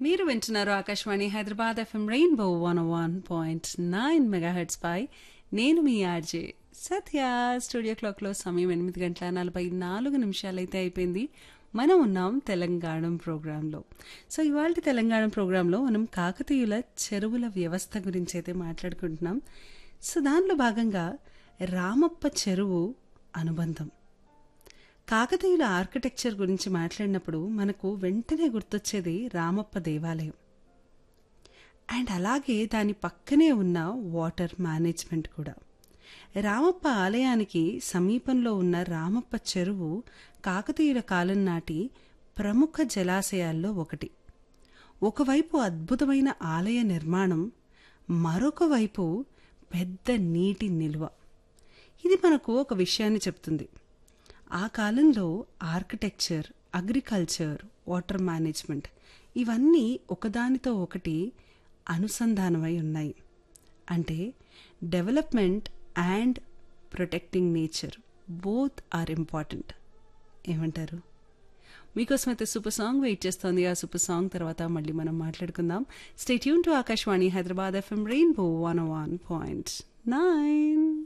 మీరు వింటున్నారు Akashvani Hyderabad FM rainbow one one point nine megahertz పై నేను మీ ఆర్జే సత్య స్టూడియో క్లాక్లో సమయం ఎనిమిది గంటల నలభై నాలుగు నిమిషాలైతే అయిపోయింది మనం ఉన్నాం తెలంగాణ ప్రోగ్రాంలో సో ఇవాళ తెలంగాణ ప్రోగ్రాంలో మనం కాకతీయుల చెరువుల వ్యవస్థ గురించి అయితే మాట్లాడుకుంటున్నాం సో దానిలో భాగంగా రామప్ప చెరువు అనుబంధం కాకతీయుల ఆర్కిటెక్చర్ గురించి మాట్లాడినప్పుడు మనకు వెంటనే గుర్తొచ్చేది రామప్ప దేవాలయం అండ్ అలాగే దాని పక్కనే ఉన్న వాటర్ మేనేజ్మెంట్ కూడా రామప్ప ఆలయానికి సమీపంలో ఉన్న రామప్ప చెరువు కాకతీయుల కాలం నాటి ప్రముఖ జలాశయాల్లో ఒకటి ఒకవైపు అద్భుతమైన ఆలయ నిర్మాణం మరొక వైపు పెద్ద నీటి నిల్వ ఇది మనకు ఒక విషయాన్ని చెప్తుంది ఆ కాలంలో ఆర్కిటెక్చర్ అగ్రికల్చర్ వాటర్ మేనేజ్మెంట్ ఇవన్నీ ఒకదానితో ఒకటి అనుసంధానమై ఉన్నాయి అంటే development and protecting nature both are important ఏమంటారు మీకోసం అయితే సూపర్ సాంగ్ వెయిట్ చేస్తోంది ఆ సూపర్ సాంగ్ తర్వాత మళ్ళీ మనం మాట్లాడుకుందాం stay tuned to Akashvani Hyderabad FM rainbow one one point nine